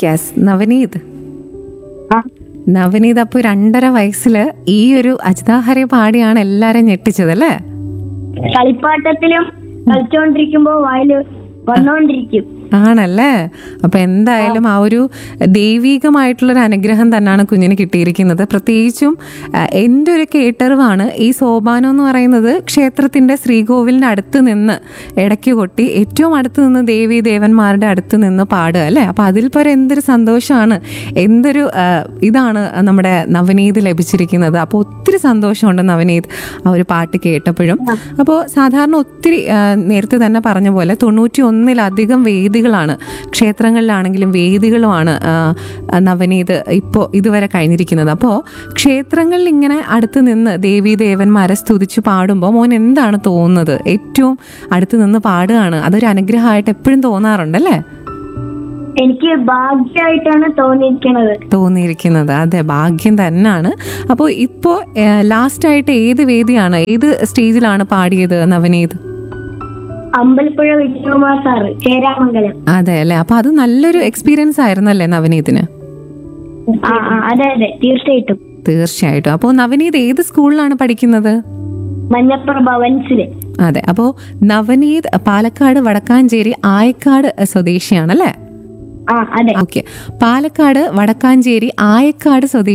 yes Navneet ആ നവനീത് അപ്പൊ രണ്ടര വയസ്സില് ഈ ഒരു അജിതാഹരെ പാടിയാണ് എല്ലാരും ഞെട്ടിച്ചത് അല്ലേ കളിപ്പാട്ടത്തിലും കളിച്ചോണ്ടിരിക്കുമ്പോ വായില് വന്നോണ്ടിരിക്കും ആണല്ലേ അപ്പൊ എന്തായാലും ആ ഒരു ദൈവീകമായിട്ടുള്ളൊരു അനുഗ്രഹം തന്നെയാണ് കുഞ്ഞിന് കിട്ടിയിരിക്കുന്നത് പ്രത്യേകിച്ചും ആ, എൻ്റെ ഒരു കേട്ടറിവാണ് ഈ സോപാനം എന്ന് പറയുന്നത് ക്ഷേത്രത്തിന്റെ ശ്രീകോവിലിന്റെ അടുത്ത് നിന്ന് ഇടയ്ക്ക് കൊട്ടി ഏറ്റവും അടുത്ത് നിന്ന് ദേവി ദേവന്മാരുടെ അടുത്ത് നിന്ന് പാടുക അല്ലേ അപ്പൊ അതിൽ പോലെ എന്തൊരു സന്തോഷമാണ് എന്തൊരു ആ, ഇതാണ് നമ്മുടെ നവനീത് ലഭിച്ചിരിക്കുന്നത് അപ്പോൾ ഒത്തിരി സന്തോഷമുണ്ട് നവനീത് ആ ഒരു പാട്ട് കേട്ടപ്പോഴും അപ്പോൾ സാധാരണ ഒത്തിരി ആ, നേരത്തെ തന്നെ പറഞ്ഞ പോലെ തൊണ്ണൂറ്റി ഒന്നിലധികം വേദികളാണ് ക്ഷേത്രങ്ങളിലാണെങ്കിലും വേദികളുമാണ് ആ, നവനീത് ഇപ്പോൾ ഇതുവരെ കഴിഞ്ഞിരിക്കുന്നത് അപ്പോൾ ക്ഷേത്രങ്ങളിൽ ഇങ്ങനെ അടുത്ത് നിന്ന് ദേവീ ദേവന്മാരെ സ്തുതിച്ച് പാടുമ്പോൾ മോൻ എന്താണ് തോന്നുന്നത് ഏറ്റവും അടുത്ത് നിന്ന് പാടുകയാണ് അതൊരു അനുഗ്രഹമായിട്ട് എപ്പോഴും തോന്നാറുണ്ടല്ലേ എനിക്ക് ഭാഗ്യമായിട്ടാണ് തോന്നിയിരിക്കുന്നത് തോന്നിയിരിക്കുന്നത് അതെ ഭാഗ്യം തന്നെയാണ് അപ്പോൾ ഇപ്പോൾ ലാസ്റ്റായിട്ട് ഏത് വേദിയാണ് ഏത് സ്റ്റേജിലാണ് പാടിയത് നവനീത് അമ്പലപ്പുഴ വിജയകുമാർ സാറ് ചേരാമംഗലം അതെ അല്ലേ അപ്പൊ അത് നല്ലൊരു എക്സ്പീരിയൻസ് ആയിരുന്നല്ലേ നവനീതിന് ആ ആ അതെ അതെ തീർച്ചയായിട്ടും തീർച്ചയായിട്ടും അപ്പോൾ നവനീത് ഏത് സ്കൂളിലാണ് പഠിക്കുന്നത് മഞ്ഞപ്പുറ ഭവൻസില് അതെ അപ്പോൾ നവനീത് പാലക്കാട് വടക്കാഞ്ചേരി ആയക്കാട് സ്വദേശിയാണല്ലേ ആ അതെ ഓക്കെ പാലക്കാട് വടക്കാഞ്ചേരി ആയക്കാട് സ്വദേശി